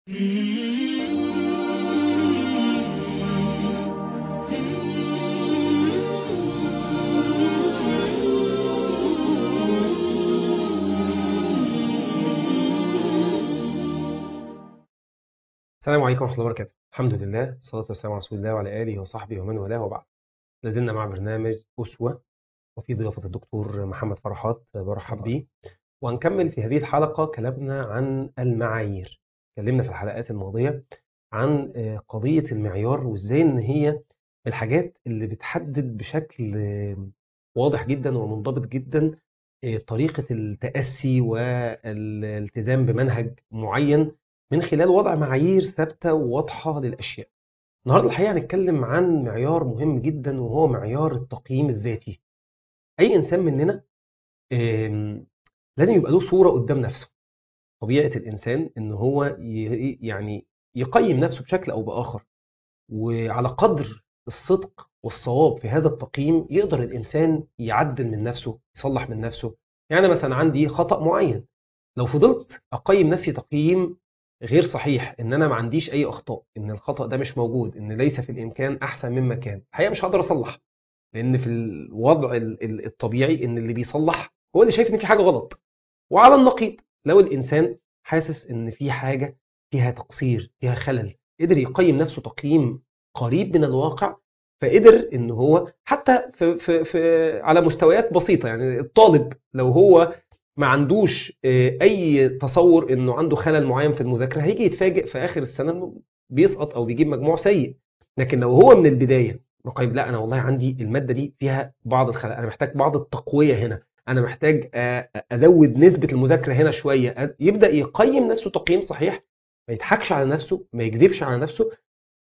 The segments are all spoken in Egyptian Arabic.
السلام عليكم ورحمة الله وبركاته الحمد لله والصلاة والسلام على رسول الله وعلى آله وصحبه ومن والاه وبعد لازلنا مع برنامج أسوة وفي ضيافة الدكتور محمد فرحات برحب بيه وهنكمل في هذه الحلقة كلامنا عن المعايير اتكلمنا في الحلقات الماضية عن آه، قضية المعيار وازاي ان هي الحاجات اللي بتحدد بشكل آه، واضح جدا ومنضبط جدا آه، طريقة التأسي والالتزام بمنهج معين من خلال وضع معايير ثابتة وواضحة للأشياء. النهارده الحقيقة هنتكلم عن معيار مهم جدا وهو معيار التقييم الذاتي. أي إنسان مننا آم، لازم يبقى له صورة قدام نفسه. طبيعة الإنسان إن هو ي- يعني يقيم نفسه بشكل أو بآخر. وعلى قدر الصدق والصواب في هذا التقييم يقدر الإنسان يعدل من نفسه، يصلح من نفسه. يعني مثلا عندي خطأ معين. لو فضلت أقيم نفسي تقييم غير صحيح ان انا ما عنديش اي اخطاء ان الخطا ده مش موجود ان ليس في الامكان احسن مما كان الحقيقه مش هقدر اصلح لان في الوضع ال- ال- الطبيعي ان اللي بيصلح هو اللي شايف ان في حاجه غلط وعلى النقيض لو الانسان حاسس ان في حاجه فيها تقصير فيها خلل قدر يقيم نفسه تقييم قريب من الواقع فقدر ان هو حتى في في في على مستويات بسيطه يعني الطالب لو هو ما عندوش آه، اي تصور انه عنده خلل معين في المذاكره هيجي يتفاجئ في اخر السنه انه بيسقط او بيجيب مجموع سيء لكن لو هو من البدايه مقيم لا انا والله عندي الماده دي فيها بعض الخلل انا محتاج بعض التقويه هنا انا محتاج آه، ازود نسبه المذاكره هنا شويه أ- يبدا يقيم نفسه تقييم صحيح ما يضحكش على نفسه ما يكذبش على نفسه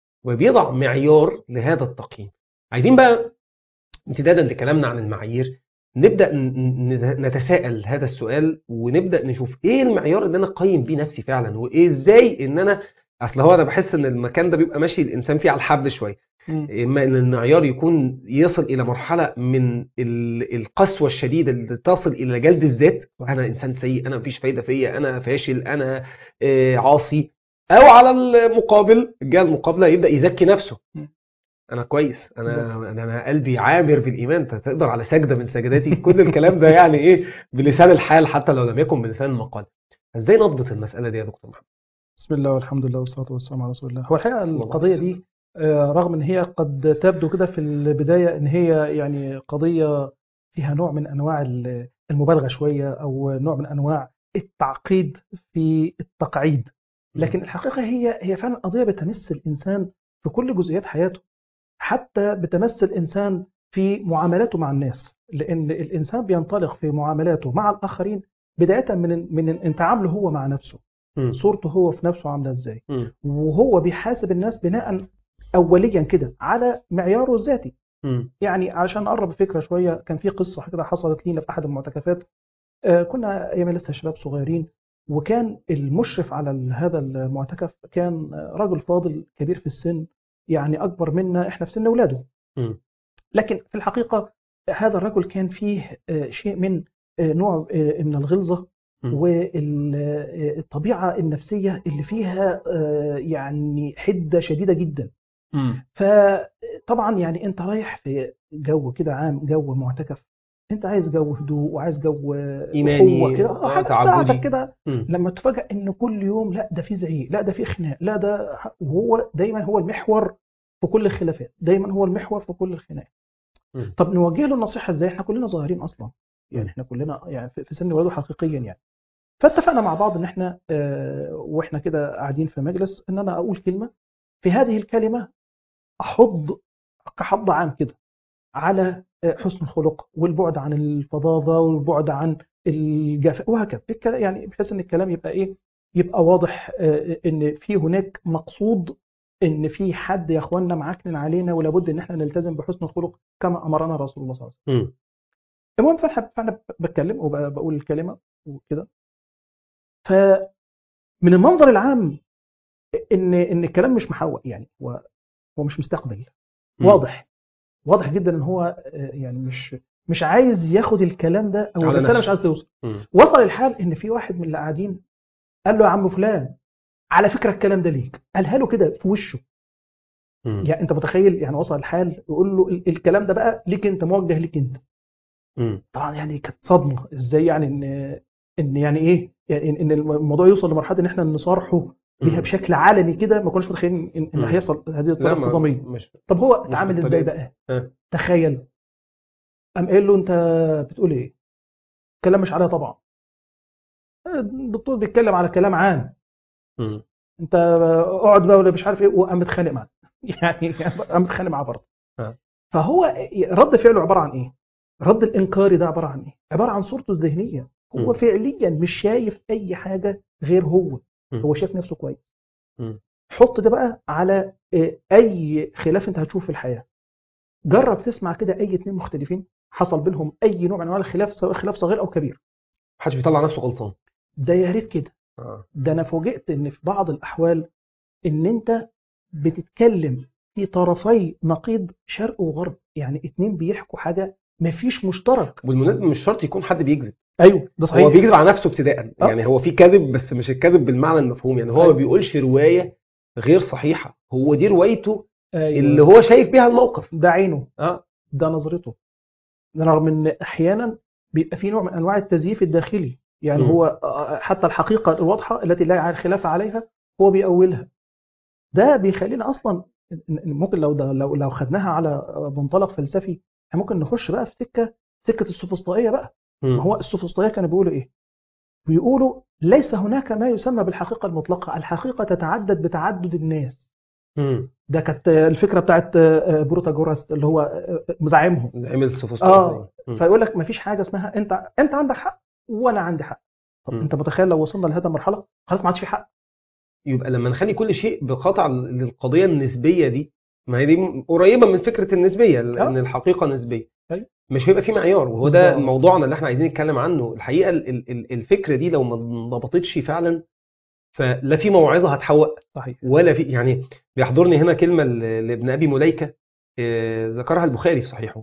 وبيضع معيار لهذا التقييم عايزين بقى امتدادا لكلامنا عن المعايير نبدا ن- ن- نتساءل هذا السؤال ونبدا نشوف ايه المعيار اللي انا اقيم بيه نفسي فعلا وايه ازاي ان انا اصل هو انا بحس ان المكان ده بيبقى ماشي الانسان فيه على الحبل شويه اما ان المعيار يكون يصل الى مرحله من ال- القسوه الشديده اللي تصل الى جلد الذات انا انسان سيء انا مفيش فايده فيا انا فاشل انا آه، عاصي او على المقابل الجهه المقابله يبدا يزكي نفسه مم. انا كويس انا انا أنا قلبي عامر بالايمان انت تقدر على سجده من سجداتي كل الكلام ده يعني ايه بلسان الحال حتى لو لم يكن بلسان المقال ازاي نضبط المساله دي يا دكتور محمد بسم الله والحمد لله والصلاة والسلام على رسول الله هو الحقيقة صلى الله القضية عليه دي آه، رغم ان هي قد تبدو كده في البداية ان هي يعني قضية فيها نوع من انواع ال- المبالغة شوية او نوع من انواع التعقيد في التقعيد لكن الحقيقة هي هي فعلا قضية بتمس الانسان في كل جزئيات حياته حتى بتمس الانسان في معاملاته مع الناس لان الانسان بينطلق في معاملاته مع الاخرين بداية من من ان تعامله هو مع نفسه مم. صورته هو في نفسه عامله ازاي مم. وهو بيحاسب الناس بناء اوليا كده على معياره الذاتي مم. يعني علشان نقرب الفكره شويه كان في قصه كده حصلت لينا في احد المعتكفات آه، كنا ايام لسه شباب صغيرين وكان المشرف على ال- هذا المعتكف كان آه، رجل فاضل كبير في السن يعني اكبر منا احنا في سن اولاده مم. لكن في الحقيقه هذا الرجل كان فيه آه، شيء من آه، نوع آه، من الغلظه مم. والطبيعه النفسيه اللي فيها آه، يعني حده شديده جدا مم. فطبعا يعني انت رايح في جو كده عام جو معتكف انت عايز جو هدوء وعايز جو إيماني، قوة كده آه، حاجة تعبدي. تساعدك كده مم. لما تفاجئ ان كل يوم لا ده في زعيق لا ده في خناق لا ده وهو دايما هو المحور في كل الخلافات دايما هو المحور في كل الخناقات مم. طب نوجه له النصيحه ازاي احنا كلنا صغيرين اصلا يعني مم. احنا كلنا يعني في في سن ولاده حقيقيا يعني فاتفقنا مع بعض ان احنا آه، واحنا كده قاعدين في مجلس ان انا اقول كلمه في هذه الكلمه احض كحض عام كده على آه، حسن الخلق والبعد عن الفظاظه والبعد عن الجفاء وهكذا الك- يعني بحيث ان الكلام يبقى ايه يبقى واضح آه، ان في هناك مقصود ان في حد يا اخوانا معكنن علينا ولابد ان احنا نلتزم بحسن الخلق كما امرنا رسول الله صلى الله عليه وسلم مم. المهم فانا فانا بتكلم وبقول الكلمه وكده فمن المنظر العام ان ان الكلام مش محوق يعني هو هو مش مستقبل مم. واضح واضح جدا ان هو آه، يعني مش مش عايز ياخد الكلام ده او على الرساله نفسه. مش عايز توصل مم. وصل الحال ان في واحد من اللي قاعدين قال له يا عم فلان على فكره الكلام ده ليك قالها له كده في وشه مم. يعني انت متخيل يعني وصل الحال يقول له ال- الكلام ده بقى ليك انت موجه ليك انت مم. طبعا يعني كانت صدمه ازاي يعني ان ان يعني ايه يعني ان الموضوع يوصل لمرحله ان احنا نصارحه بيها مم. بشكل علني كده ما كناش متخيلين ان, إن مم. هيحصل هذه لا الطريقه ما الصداميه مش طب هو مش اتعامل بالطريقة ازاي دي. بقى ها. تخيل قام قايل له انت بتقول ايه كلام مش عليا طبعا الدكتور بيتكلم على كلام عام مم. انت اقعد بقى ولا مش عارف ايه وقام متخانق معاه يعني قام متخانق معاه برضه ها. فهو رد فعله عباره عن ايه؟ رد الانكاري ده عباره عن ايه؟ عباره عن صورته الذهنيه هو مم. فعليا مش شايف اي حاجه غير هو مم. هو شايف نفسه كويس مم. حط ده بقى على إيه، اي خلاف انت هتشوفه في الحياه جرب تسمع كده اي اتنين مختلفين حصل بينهم اي نوع من انواع الخلاف سواء خلاف صغير او كبير محدش بيطلع نفسه غلطان ده يا ريت كده آه. ده انا فوجئت ان في بعض الاحوال ان انت بتتكلم في طرفي نقيض شرق وغرب يعني اتنين بيحكوا حاجه مفيش مشترك بالمناسبه مش شرط يكون حد بيكذب ايوه ده هو صحيح بيكذب على نفسه ابتداء آه. يعني هو في كذب بس مش الكذب بالمعنى المفهوم يعني هو ما أيوة. بيقولش روايه غير صحيحه هو دي روايته أيوة. اللي هو شايف بيها الموقف ده عينه اه ده نظرته ده رغم ان احيانا بيبقى في نوع من انواع التزييف الداخلي يعني مم. هو آه، حتى الحقيقه الواضحه التي لا خلاف عليها هو بيأولها ده بيخلينا اصلا ممكن لو ده لو لو خدناها على منطلق فلسفي احنا ممكن نخش بقى في سكه سكه السوفسطائيه بقى مم. ما هو السوفسطائيه كانوا بيقولوا ايه؟ بيقولوا ليس هناك ما يسمى بالحقيقه المطلقه، الحقيقه تتعدد بتعدد الناس. مم. ده كانت الفكره بتاعت بروتاجوراس اللي هو زعيمهم زعيم السوفسطائي آه. مم. فيقول لك مفيش حاجه اسمها انت انت عندك حق وانا عندي حق. طب مم. انت متخيل لو وصلنا لهذه المرحله خلاص ما عادش في حق. يبقى لما نخلي كل شيء بقطع للقضيه النسبيه دي ما هي دي قريبه من فكره النسبيه لان آه. الحقيقه نسبيه أيوة. مش هيبقى في معيار وهو ده بالظبط. موضوعنا اللي احنا عايزين نتكلم عنه الحقيقه ال- ال- ال- الفكره دي لو ما انضبطتش فعلا فلا في موعظه هتحوق صحيح. ولا في يعني بيحضرني هنا كلمه ل- لابن ابي مليكه آه، ذكرها البخاري في صحيحه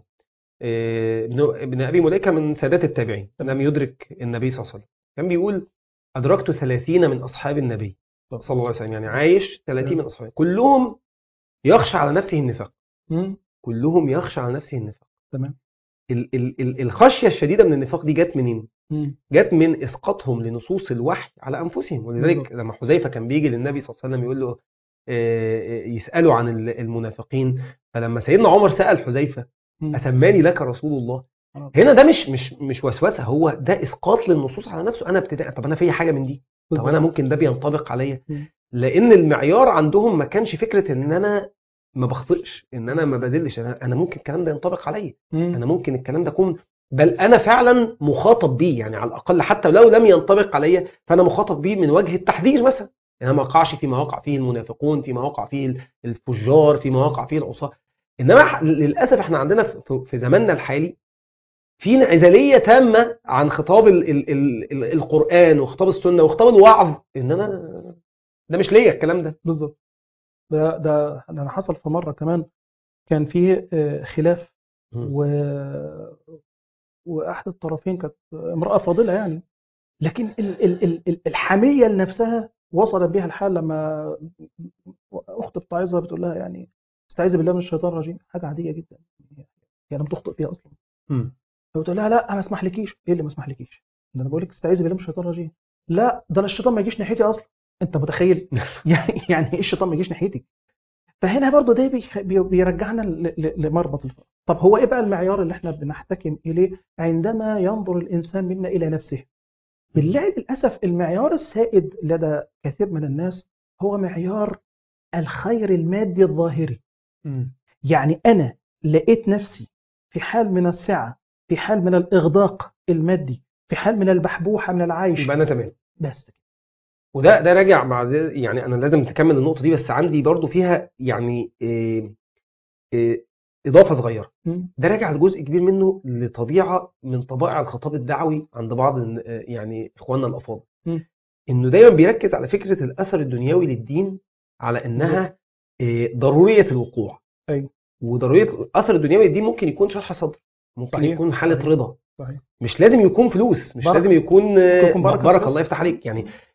آه، ابن ابن ابي مليكه من سادات التابعين لم يدرك النبي صلى الله عليه وسلم كان بيقول ادركت 30 من اصحاب النبي صلى الله عليه وسلم يعني عايش 30 من اصحابه كلهم يخشى على نفسه النفاق مم. كلهم يخشى على نفسه النفاق تمام. ال ال ال الخشيه الشديده من النفاق دي جت منين؟ مم. جت من اسقاطهم لنصوص الوحي على انفسهم ولذلك بالظبط. لما حذيفه كان بيجي للنبي صلى الله عليه وسلم يقول له آه، آه، يساله عن ال- المنافقين فلما سيدنا عمر سال حذيفه مم. اسماني لك رسول الله آه. هنا ده مش مش مش وسوسه هو ده اسقاط للنصوص على نفسه انا ابتداء طب انا في حاجه من دي طب بالظبط. انا ممكن ده بينطبق عليا مم. لان المعيار عندهم ما كانش فكره ان انا ما بخطئش ان انا ما بذلش انا انا ممكن الكلام ده ينطبق عليا مم. انا ممكن الكلام ده اكون بل انا فعلا مخاطب بيه يعني على الاقل حتى لو لم ينطبق عليا فانا مخاطب بيه من وجه التحذير مثلا يعني أنا ما اقعش في مواقع فيه المنافقون في مواقع فيه الفجار في مواقع فيه العصاة انما ح- للاسف احنا عندنا في- في زماننا الحالي في انعزاليه تامه عن خطاب ال ال ال ال القران وخطاب السنه وخطاب الوعظ ان انا ده مش ليا الكلام ده بالظبط ده ده انا حصل في مره كمان كان فيه آه، خلاف مم. و... واحد الطرفين كانت امراه فاضله يعني لكن ال... ال... ال... ال- الحميه لنفسها وصل بها الحال لما اخت بتعظها بتقول لها يعني استعيذ بالله من الشيطان الرجيم حاجه عاديه جدا هي لم تخطئ فيها اصلا مم. فبتقول لها لا ما اسمحلكيش ايه اللي ما اسمحلكيش ده انا بقول لك استعيذ بالله من الشيطان الرجيم لا ده انا الشيطان ما يجيش ناحيتي اصلا انت متخيل يعني يعني ايه الشيطان ما يجيش ناحيتي فهنا برضو ده بيخ- بي- بيرجعنا ل- ل- لمربط الفرق طب هو ايه بقى المعيار اللي احنا بنحتكم اليه عندما ينظر الانسان منا الى نفسه بالله للاسف المعيار السائد لدى كثير من الناس هو معيار الخير المادي الظاهري يعني انا لقيت نفسي في حال من السعه في حال من الاغداق المادي في حال من البحبوحه من العيش يبقى انا تمام بس وده ده راجع مع ده- يعني انا لازم تكمل النقطه دي بس عندي برضو فيها يعني إيه إيه اضافه صغيره مم. ده راجع لجزء كبير منه لطبيعه من طبائع الخطاب الدعوي عند بعض الن- آه، يعني اخواننا الافاضل مم. انه دايما بيركز على فكره الاثر الدنيوي للدين على انها إيه ضروريه الوقوع أيوة. وضروريه الاثر الدنيوي للدين ممكن يكون شرح صدر ممكن صحيح. يكون حاله صحيح. رضا صحيح مش لازم يكون فلوس مش بركة. لازم يكون آه، يكون بركة بركه فلوس. الله يفتح عليك يعني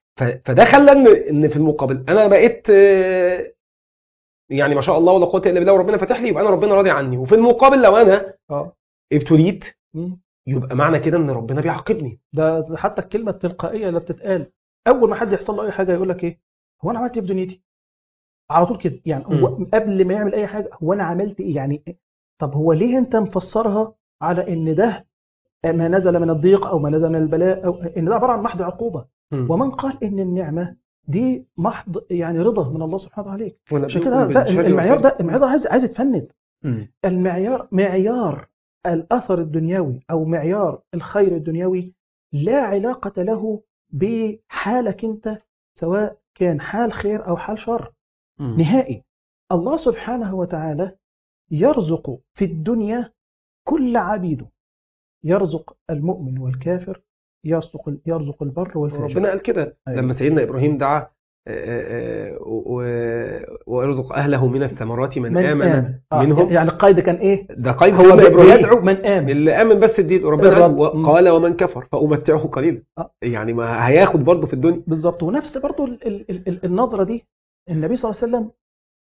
ف- فده خلى ان ان في المقابل انا بقيت آه، يعني ما شاء الله ولا قوه الا بالله وربنا فتح لي يبقى انا ربنا راضي عني وفي المقابل لو انا اه ابتليت مم. يبقى معنى كده ان ربنا بيعاقبني ده ده حتى الكلمه التلقائيه اللي بتتقال اول ما حد يحصل له اي حاجه يقول لك ايه هو انا عملت ايه في دنيتي على طول كده يعني هو قبل ما يعمل اي حاجه هو انا عملت ايه يعني إيه؟ طب هو ليه انت مفسرها على ان ده ما نزل من الضيق او ما نزل من البلاء او ان ده عباره عن محض عقوبه مم. ومن قال ان النعمه دي محض يعني رضا من الله سبحانه وتعالى عليك عشان ونبلوكم كده ده بالشر المعيار والخير. ده المعيار ده عايز عايز يتفند مم. المعيار معيار الاثر الدنيوي او معيار الخير الدنيوي لا علاقه له بحالك انت سواء كان حال خير او حال شر مم. نهائي الله سبحانه وتعالى يرزق في الدنيا كل عبيده يرزق المؤمن والكافر يرزق يرزق البر والفاجر ربنا قال كده أيوة. لما سيدنا ابراهيم دعا آه، آه، و- ويرزق اهله من الثمرات من, من امن آمن آه منهم يعني القيد كان ايه ده قيد هو سيدنا ابراهيم بيدعو من آمن اللي امن بس الدين وربنا قال الرب. و- مم. قال ومن كفر فامتعه قليلا آه. يعني ما هياخد برضه في الدنيا بالظبط ونفس برضو ال- ال- ال- ال- النظرة دي النبي صلى الله عليه وسلم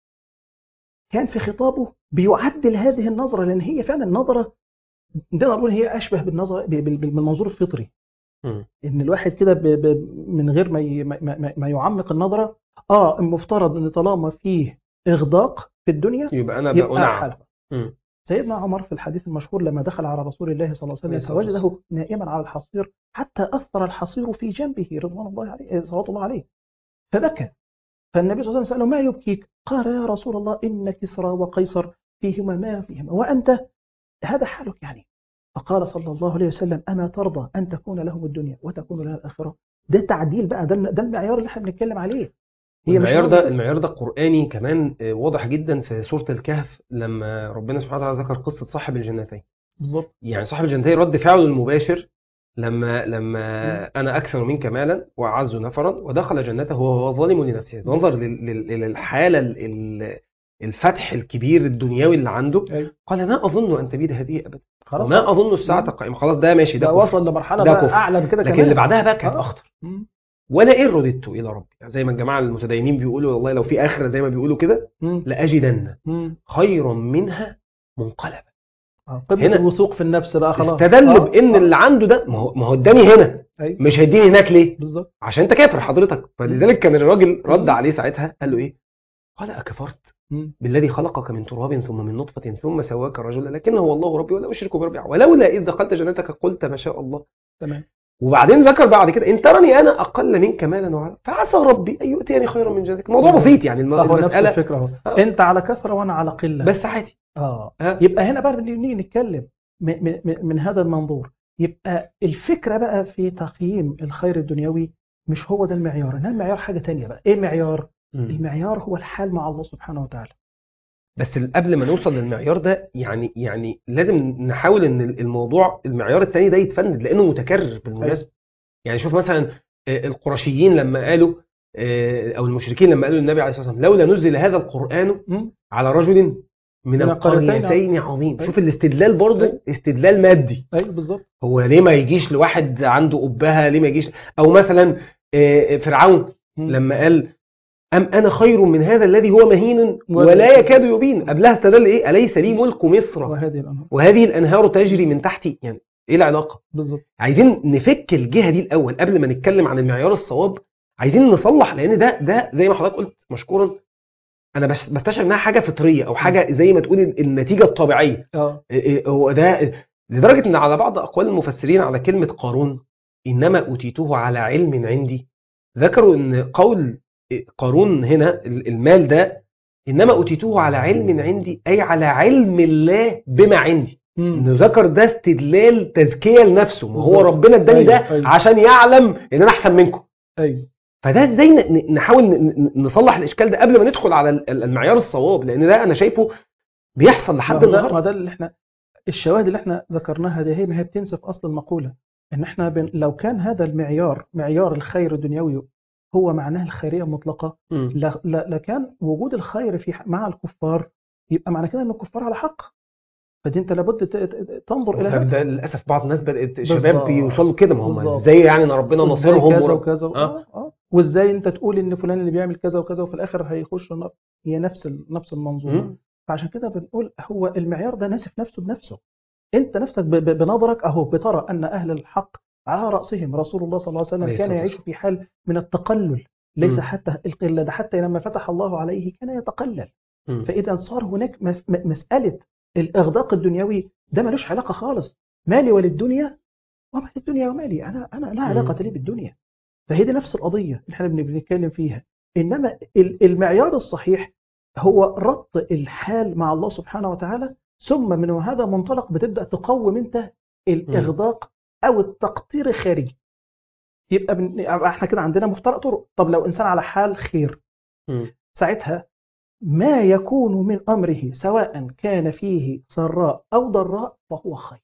كان في خطابه بيعدل هذه النظرة لأن هي فعلا نظرة نقدر نقول هي أشبه بالنظرة ب- بال- بالمنظور الفطري مم. إن الواحد كده ب- ب- من غير ما ي- ما- ما ما يعمق النظرة آه المفترض إن طالما فيه إغداق في الدنيا يبقى انا يبقى بقنع حلقة مم. سيدنا عمر في الحديث المشهور لما دخل على رسول الله صلى الله عليه عليه وسلم الصلاة فوجده نائما على الحصير حتى أثر الحصير في جنبه رضوان الله عليه صلوات الله عليه فبكى فالنبي صلى الله عليه وسلم سأله ما يبكيك قال يا رسول الله إن كسرى وقيصر فيهما ما فيهما وأنت هذا حالك يعني فقال صلى الله عليه وسلم أما ترضى أن تكون لهم الدنيا وتكون لها الآخرة ده تعديل بقى ده ده المعيار اللي احنا بنتكلم عليه هي مش المعيار نظرة- ده المعيار ده قرآني كمان آه، واضح جدا في سورة الكهف لما ربنا سبحانه وتعالى ذكر قصة صاحب الجنتين بالظبط يعني صاحب الجنتين رد فعله المباشر لما لما مم. انا اكثر منك مالا واعز نفرا ودخل جنته وهو ظالم لنفسه نظر لل- لل- للحاله ال- ال- الفتح الكبير الدنيوي اللي عنده أيوة. قال ما اظن ان تبيد هذه ابدا خلاص وما اظن الساعه مم. قائمه خلاص ده ماشي ده ده كفر. وصل لمرحلة ده بقى كفر. أعلى من كده لكن كمان اللي بعدها بقى كانت آه. اخطر مم. ولا ان رددت الى ربي يعني زي ما الجماعه المتدينين بيقولوا والله لو في اخره زي ما بيقولوا كده مم. لاجدن مم. خيرا منها منقلبا آه، قمة هنا الوثوق في النفس بقى خلاص استدل آه، بان آه. اللي عنده ده ما هو ما هو اداني هنا أيوة. مش هيديني هناك ليه بالظبط عشان انت كافر حضرتك فلذلك كان الراجل رد مم. عليه ساعتها قال له ايه قال اكفرت مم. بالذي خلقك من تراب ثم من نطفة ثم سواك رجلا لكنه هو الله ربي ولا أشرك بربي أحد. ولولا إذ دخلت جنتك قلت ما شاء الله تمام وبعدين ذكر بعد كده إن ترني أنا أقل منك مالا وعلا فعسى ربي أن يؤتيني خيرا من جنتك الموضوع مم. بسيط يعني الم- هو نفس المسألة الفكرة اهو آه. انت على كثرة وانا على قلة بس عادي اه ها؟ يبقى هنا بقى بنيجي نتكلم من, من, من هذا المنظور يبقى الفكرة بقى في تقييم الخير الدنيوي مش هو ده المعيار انما المعيار حاجة تانية بقى ايه المعيار مم. المعيار هو الحال مع الله سبحانه وتعالى بس قبل ما نوصل للمعيار ده يعني يعني لازم نحاول ان الموضوع المعيار الثاني ده يتفند لانه متكرر بالمناسبه يعني شوف مثلا آه، القرشيين لما قالوا آه، او المشركين لما قالوا للنبي عليه الصلاه والسلام لولا نزل هذا القران مم؟ على رجل من من القريتين القريتين عظيم أيوة. شوف الاستدلال برضه أيوة. استدلال مادي ايوه بالظبط هو ليه ما يجيش لواحد عنده أبهة ليه ما يجيش او مثلا آه، فرعون مم. لما قال أم أنا خير من هذا الذي هو مهين ولا ولا يكاد يبين قبلها استدل إيه أليس لي ملك مصر وهذه الانهار وهذه الأنهار تجري من تحتي يعني إيه العلاقة بالظبط عايزين نفك الجهة دي الأول قبل ما نتكلم عن المعيار الصواب عايزين نصلح لأن ده ده زي ما حضرتك قلت مشكورا أنا بس بستشعر إنها حاجة فطرية أو حاجة زي ما تقول النتيجة الطبيعية اه إيه إيه هو ده لدرجة إن على بعض أقوال المفسرين على كلمة قارون إنما أوتيته على علم عندي ذكروا إن قول قارون هنا المال ده إنما أوتيته على علم عندي أي على علم الله بما عندي مم. إنه ذكر ده استدلال تزكية لنفسه ما هو بالظبط. ربنا اداني ده أيوة، أيوة. عشان يعلم إن أنا أحسن منكم ايوه فده ازاي ن- ن- نحاول ن- ن- نصلح الاشكال ده قبل ما ندخل على ال- المعيار الصواب لان ده انا شايفه بيحصل ما لحد هو ده النهارده ما ده اللي احنا الشواهد اللي احنا ذكرناها دي هي ما هي بتنسف اصل المقوله ان احنا بن لو كان هذا المعيار معيار الخير الدنيوي هو معناه الخيريه المطلقه مم. لا- لا- لكان وجود الخير في مع الكفار يبقى معنى كده ان الكفار على حق فدي انت لابد ت- ت- تنظر الى ده, هذا ده للاسف بعض الناس بدات شباب بالظبط. بيوصلوا كده ما هم بالظبط. ازاي يعني ان ربنا إزاي ناصرهم كذا ورب- وكذا آه. اه اه وازاي انت تقول ان فلان اللي بيعمل كذا وكذا وفي الاخر هيخش النار هي نفس ال- نفس المنظومه مم. فعشان كده بنقول هو المعيار ده ناسف نفسه بنفسه انت نفسك ب- ب- بنظرك اهو بترى ان اهل الحق على راسهم رسول الله صلى الله عليه وسلم عليه كان الصلاة يعيش والسلام. في حال من التقلل ليس مم. حتى القله ده حتى لما فتح الله عليه كان يتقلل مم. فاذا صار هناك مس- م- مساله الاغداق الدنيوي ده ملوش علاقه خالص مالي وللدنيا وما للدنيا ومالي انا انا لا مم. علاقه لي بالدنيا فهي دي نفس القضيه اللي احنا بن- بنتكلم فيها انما ال- المعيار الصحيح هو ربط الحال مع الله سبحانه وتعالى ثم من هذا منطلق بتبدا تقوم انت الاغداق او التقطير الخارجي يبقى, بن... يبقى احنا كده عندنا مفترق طرق طب لو انسان على حال خير مم. ساعتها ما يكون من امره سواء كان فيه سراء او ضراء فهو خير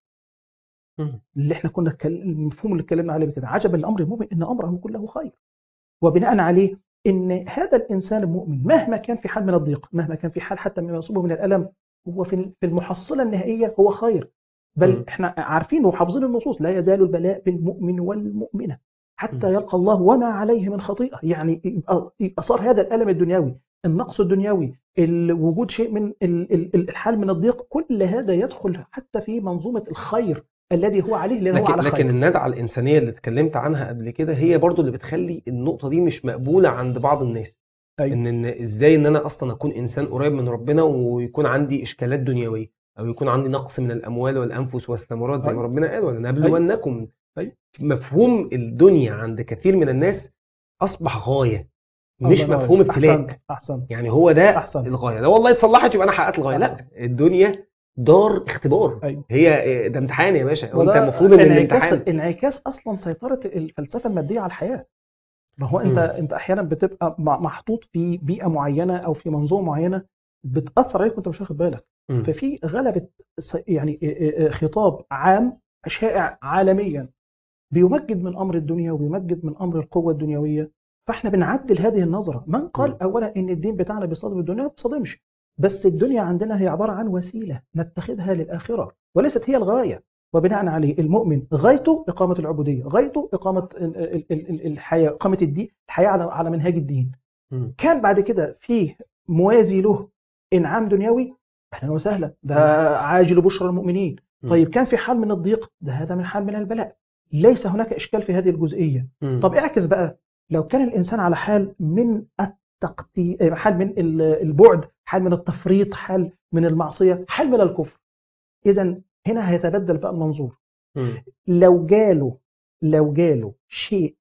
مم. اللي احنا كنا اتكلم- المفهوم اللي اتكلمنا عليه كده عجبا لامر المؤمن ان امره كله خير وبناء عليه ان هذا الانسان المؤمن مهما كان في حال من الضيق مهما كان في حال حتى ما يصيبه من الالم هو في في المحصله النهائيه هو خير بل مم. احنا عارفين وحافظين النصوص لا يزال البلاء بالمؤمن والمؤمنه حتى مم. يلقى الله وما عليه من خطيئه يعني يبقى يبقى صار هذا الالم الدنيوي النقص الدنيوي ال- وجود شيء من ال- ال- الحال من الضيق كل هذا يدخل حتى في منظومه الخير الذي هو عليه لان هو لكن على لكن خير النزعه الانسانيه اللي اتكلمت عنها قبل كده هي برضو اللي بتخلي النقطه دي مش مقبوله عند بعض الناس أيوة. ان ان ازاي ان انا اصلا اكون انسان قريب من ربنا ويكون عندي اشكالات دنيويه او يكون عندي نقص من الاموال والانفس والثمرات زي ما أيوة. ربنا قال ولنبلونكم أيوة. مفهوم الدنيا عند كثير من الناس اصبح غايه مش الله مفهوم ينور. ابتلاء احسن احسن يعني هو ده أحسن. الغايه لو والله اتصلحت يبقى انا حققت الغايه لا أحسن. الدنيا دار اختبار أيوة. هي ده امتحان يا باشا وانت وده المفروض ان انعكاس الامتحان انعكاس اصلا سيطره الفلسفه الماديه على الحياه ما هو انت مم. انت احيانا بتبقى م- محطوط في بيئه معينه او في منظومه معينه بتاثر عليك وانت مش واخد بالك مم. ففي غلبه س- يعني ا- ا- خطاب عام شائع عالميا بيمجد من امر الدنيا وبيمجد من امر القوه الدنيويه فاحنا بنعدل هذه النظره من مم. قال اولا ان الدين بتاعنا بيصادم الدنيا ما بيصادمش بس الدنيا عندنا هي عباره عن وسيله نتخذها للاخره وليست هي الغايه وبناء عليه المؤمن غايته اقامه العبوديه غايته اقامه ال- ال- ال- ال- الحياه اقامه الدين الحياه على على منهاج الدين مم. كان بعد كده فيه موازي له انعام دنيوي اهلا وسهلا ده عاجل بشرى المؤمنين مم. طيب كان في حال من الضيق ده هذا من حال من البلاء ليس هناك اشكال في هذه الجزئيه مم. طب اعكس بقى لو كان الانسان على حال من التقطيع حال من ال- البعد حال من التفريط حال من المعصيه حال من الكفر اذا هنا هيتبدل بقى المنظور مم. لو جاله لو جاله شيء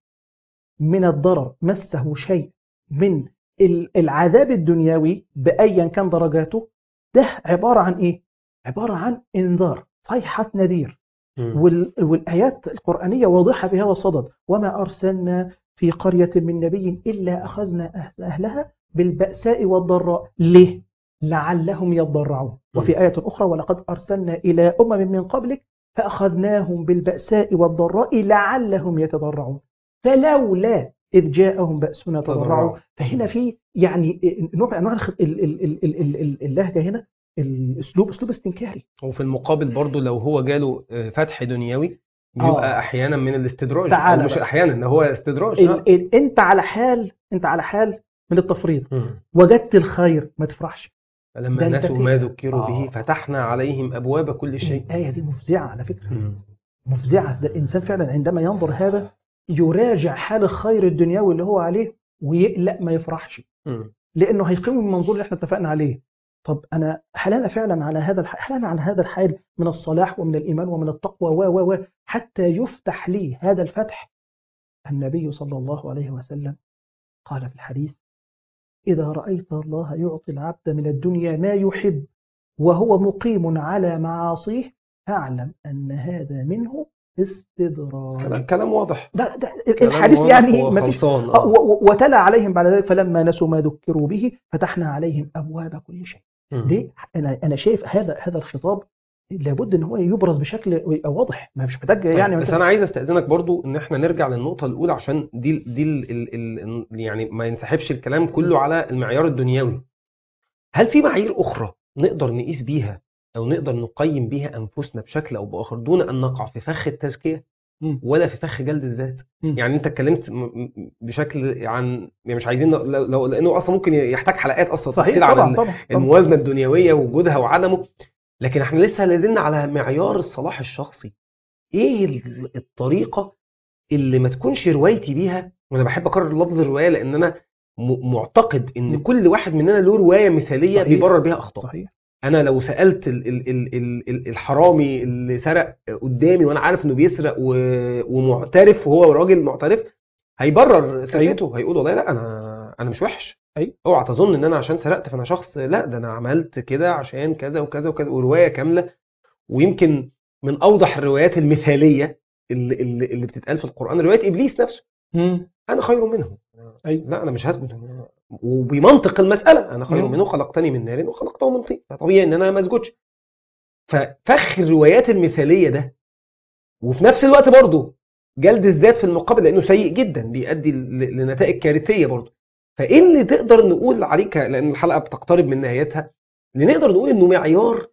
من الضرر مسه شيء من ال- العذاب الدنيوي بأيا كان درجاته ده عبارة عن إيه؟ عبارة عن إنذار صيحة نذير مم. وال- والآيات القرآنية واضحة بهذا الصدد وما أرسلنا في قرية من نبي إلا أخذنا أهل- أهلها بالبأساء والضراء ليه؟ لعلهم يضرعون وفي آية أخرى ولقد أرسلنا إلى أمم من قبلك فأخذناهم بالبأساء والضراء لعلهم يتضرعون فلولا إذ جاءهم بأسنا تضرعوا تضرعوا. فهنا في يعني نوع من أنواع الخ- ال- ال- ال- ال- ال- ال- اللهجة هنا الأسلوب أسلوب استنكاري وفي المقابل برضو لو هو جاله آه، فتح دنيوي بيبقى آه. احيانا من الاستدراج تعالى او مش بقى. احيانا ان هو استدراج آه. ال- ال- أنت على حال أنت على حال من التفريط مم. وجدت الخير ما تفرحش فلما ده أنت نسوا في- ما ذكروا آه. به فتحنا عليهم ابواب كل شيء الآية دي مفزعة على فكرة مم. مفزعة ده الإنسان فعلا عندما ينظر هذا يراجع حال الخير الدنيوي اللي هو عليه ويقلق ما يفرحش مم. لأنه هيقيم المنظور اللي احنا اتفقنا عليه طب أنا هل أنا فعلا على هذا الح... هل أنا على هذا الحال من الصلاح ومن الإيمان ومن التقوى و و و حتى يفتح لي هذا الفتح النبي صلى الله عليه وسلم قال في الحديث إذا رأيت الله يعطي العبد من الدنيا ما يحب وهو مقيم على معاصيه فاعلم أن هذا منه استدراج كلام- كلام واضح ده, ده كلام الحديث واضح يعني ما فيش وخلصان آه، آه. و- و- وتلا عليهم بعد ذلك فلما نسوا ما ذكروا به فتحنا عليهم ابواب كل شيء مم. ليه انا انا شايف هذا هذا الخطاب لابد ان هو يبرز بشكل ويبقى واضح ما مش محتاج طيب، يعني بس مثلا انا عايز استاذنك برضو ان احنا نرجع للنقطه الاولى عشان دي دي ال ال ال يعني ما ينسحبش الكلام كله على المعيار الدنيوي هل في معايير اخرى نقدر نقيس بيها او نقدر نقيم بيها انفسنا بشكل او باخر دون ان نقع في فخ التزكيه مم. ولا في فخ جلد الذات مم. يعني انت اتكلمت م- م- بشكل عن يعني مش عايزين لو لو- لانه اصلا ممكن يحتاج حلقات اصلا صحيح تفصيل على طبعا ال- طبعا طبعا. الموازنه الدنيويه ووجودها وعدمه لكن احنا لسه لازلنا على معيار الصلاح الشخصي ايه ال- الطريقه اللي ما تكونش روايتي بيها وانا بحب اكرر لفظ الروايه لان انا م- معتقد ان مم. كل واحد مننا له روايه مثاليه صحيح. بيبرر بيها اخطاء صحيح انا لو سالت ال ال ال ال ال الحرامي اللي سرق قدامي وانا عارف انه بيسرق و- ومعترف وهو راجل معترف هيبرر سرقته هيقول والله لا انا انا مش وحش أيوة. اوعى تظن ان انا عشان سرقت فانا شخص لا ده انا عملت كده عشان كذا وكذا وكذا وروايه كامله ويمكن من اوضح الروايات المثاليه اللي, اللي, اللي بتتقال في القران روايه ابليس نفسه مم. انا خير منه أيوة. لا انا مش هسجد وبمنطق المساله انا خير مم. منه خلقتني من نار وخلقته من طين فطبيعي ان انا ما اسجدش ففخ الروايات المثاليه ده وفي نفس الوقت برضه جلد الذات في المقابل لانه سيء جدا بيؤدي ل- لنتائج كارثيه برضه فايه اللي تقدر نقول عليه ك- لان الحلقه بتقترب من نهايتها اللي نقدر نقول انه معيار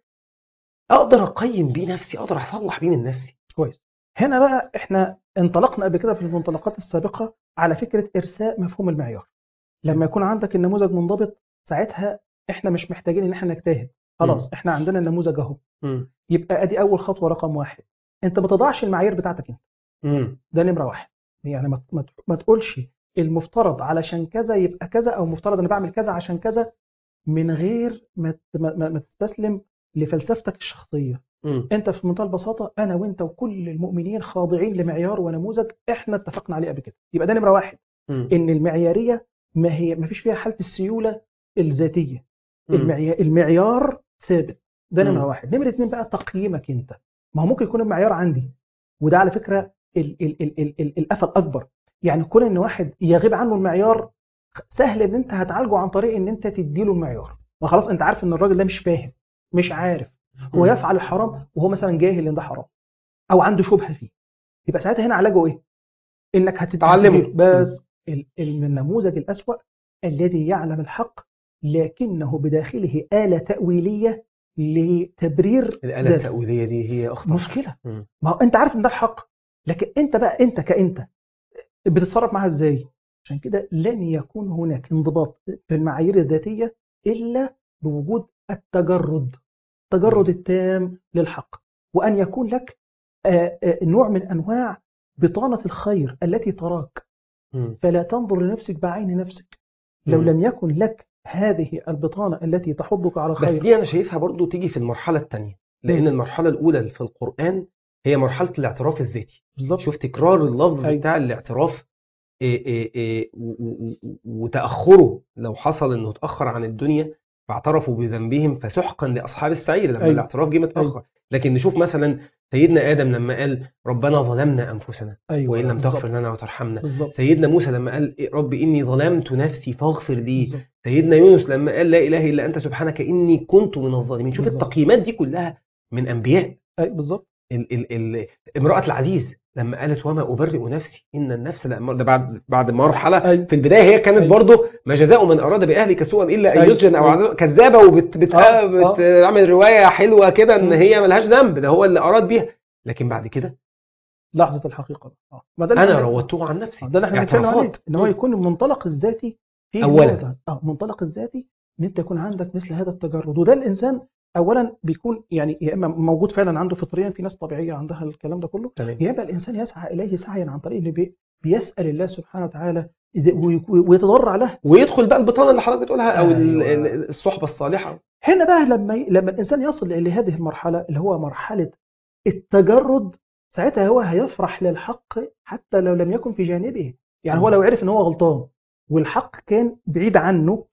اقدر اقيم بيه نفسي اقدر اصلح بيه من نفسي كويس هنا بقى احنا انطلقنا قبل كده في المنطلقات السابقه على فكره ارساء مفهوم المعيار لما يكون عندك النموذج منضبط ساعتها احنا مش محتاجين ان احنا نجتهد خلاص مم. احنا عندنا النموذج اهو يبقى ادي اول خطوه رقم واحد انت ما تضعش المعايير بتاعتك انت امم ده نمره واحد يعني ما ما ما تقولش المفترض علشان كذا يبقى كذا او المفترض انا بعمل كذا عشان كذا من غير ما ت- ما, ما, ما تستسلم لفلسفتك الشخصيه امم انت في منتهى البساطه انا وانت وكل المؤمنين خاضعين لمعيار ونموذج احنا اتفقنا عليه قبل كده يبقى ده نمره واحد ان المعياريه ما هي ما فيش فيها حاله السيوله الذاتيه المعيار, المعيار ثابت ده نمره مم. واحد نمره اتنين بقى تقييمك انت ما هو ممكن يكون المعيار عندي وده على فكره ال ال ال ال ال الافه الاكبر يعني كون ان واحد يغيب عنه المعيار سهل ان انت هتعالجه عن طريق ان انت تديله المعيار وخلاص انت عارف ان الراجل ده مش فاهم مش عارف هو مم. يفعل الحرام وهو مثلا جاهل ان ده حرام او عنده شبهه فيه يبقى ساعتها هنا علاجه ايه انك هتت- تعلمه. هتديله. بس ال- ال- النموذج الاسوا الذي يعلم الحق لكنه بداخله آلة تأويلية لتبرير الاله ذاته. التاويليه دي هي اخطر مشكلة مم. ما هو انت عارف ان ده الحق لكن انت بقى انت كانت بتتصرف معاها ازاي عشان كده لن يكون هناك انضباط في المعايير الذاتية إلا بوجود التجرد التجرد التام للحق وأن يكون لك آه، آه، نوع من أنواع بطانة الخير التي تراك مم. فلا تنظر لنفسك بعين نفسك لو مم. لم يكن لك هذه البطانة التي تحضك على بس الخير دي انا شايفها برضو تيجي في المرحله الثانيه لان مم. المرحله الاولى في القران هي مرحله الاعتراف الذاتي بالظبط شوف تكرار اللفظ أيوة. بتاع الاعتراف إيه إيه إيه و- و- و- وتاخره لو حصل انه اتاخر عن الدنيا فاعترفوا بذنبهم فسحقا لاصحاب السعير لما أيوة. الاعتراف جه متاخر أيوة. لكن نشوف مثلا سيدنا ادم لما قال ربنا ظلمنا انفسنا أيوة وان لم بالظبط. تغفر لنا وترحمنا بالظبط سيدنا موسى لما قال إيه رب اني ظلمت نفسي فاغفر لي بالظبط. سيدنا يونس لما قال لا اله الا انت سبحانك اني كنت من الظالمين شوف بالظبط. التقييمات دي كلها من انبياء أي بالظبط ال ال ال امراه العزيز لما قالت وما ابرئ نفسي ان النفس لأمر ده بعد بعد مرحله أيوة. في البدايه هي كانت أيوة. برضه ما جزاء من اراد باهلك سوءا الا ان أيوة. يسجن او أيوة. عذاب كذابه وبتعمل آه. بت بتعمل روايه حلوه كده ان مم. هي ملهاش ذنب ده هو اللي اراد بيها لكن بعد كده لحظة الحقيقة آه. ما ده اللي انا إحنا- روضته عن نفسي آه، ده اللي احنا بنتكلم عليه اعترافات. ان هو يكون المنطلق الذاتي في أولاً. موضع. اه المنطلق الذاتي ان انت يكون عندك مثل هذا التجرد وده الانسان اولا بيكون يعني يا اما موجود فعلا عنده فطريا في ناس طبيعيه عندها الكلام ده كله تمام يا اما الانسان يسعى اليه سعيا عن طريق اللي بي بيسال الله سبحانه وتعالى إذا- وي- ويتضرع له ويدخل بقى البطانه اللي حضرتك بتقولها او ال- أيوة. ال- الصحبه الصالحه هنا بقى لما ي- لما الانسان يصل لهذه المرحله اللي هو مرحله التجرد ساعتها هو هيفرح للحق حتى لو لم يكن في جانبه يعني هو مم. لو عرف ان هو غلطان والحق كان بعيد عنه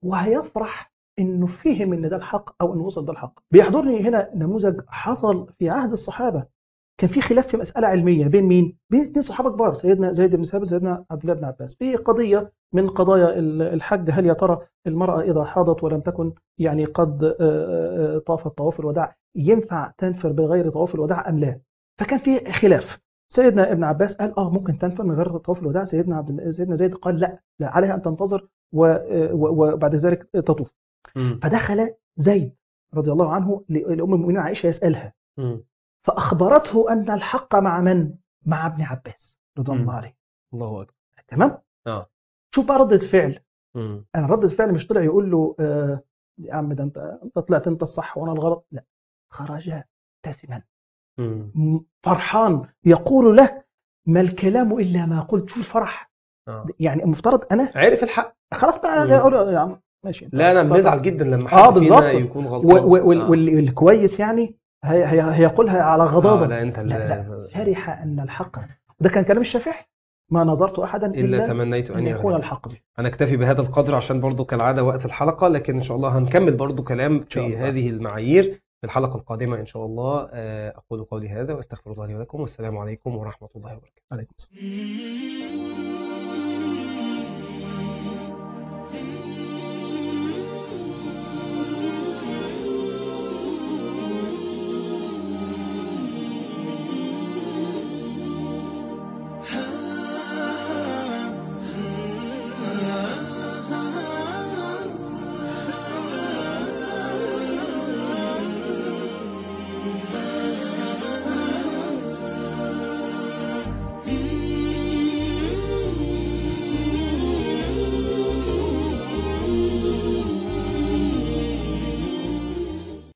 وهيفرح انه فهم ان ده الحق او انه وصل ده الحق بيحضرني هنا نموذج حصل في عهد الصحابه كان في خلاف في مساله علميه بين مين بين اثنين صحابه كبار سيدنا زيد بن ثابت سيدنا عبد الله بن عباس في قضيه من قضايا ال- الحج هل يا ترى المراه اذا حاضت ولم تكن يعني قد آه، آه، طافت طواف الوداع ينفع تنفر بغير طواف الوداع ام لا فكان في خلاف سيدنا ابن عباس قال اه ممكن تنفر من غير طواف الوداع سيدنا عبد سيدنا زيد قال لا لا عليها ان تنتظر و- آه، و- وبعد ذلك تطوف مم. فدخل زيد رضي الله عنه لام المؤمنين عائشه يسالها مم. فاخبرته ان الحق مع من مع ابن عباس رضوان مم. الله عليه الله اكبر تمام اه شوف بقى ردة فعل مم. انا ردة فعل مش طلع يقول له آه يا عم ده انت انت طلعت انت الصح وانا الغلط لا خرج مبتسما مم. م- فرحان يقول له ما الكلام الا ما قلت شو الفرح آه. يعني المفترض انا عرف الحق خلاص بقى مم. اقول له يا عم ماشي لا انا اتفضل. بنزعل جدا لما آه، حد بالظبط. فينا يكون و- غلطان و- وال- آه. وال- والكويس يعني هي هي هيقولها على غضاضه آه لا انت لا لا, لا فرح ان الحق ده كان كلام الشافعي ما نظرت احدا الا الا تمنيت ان ان يكون يغلب الحق به هنكتفي بهذا القدر عشان برضو كالعادة وقت الحلقة لكن إن شاء الله هنكمل برضو كلام شاء في الله. هذه المعايير في الحلقة القادمة إن شاء الله آه، أقول قولي هذا وأستغفر الله لي ولكم والسلام عليكم ورحمة الله وبركاته عليكم السلام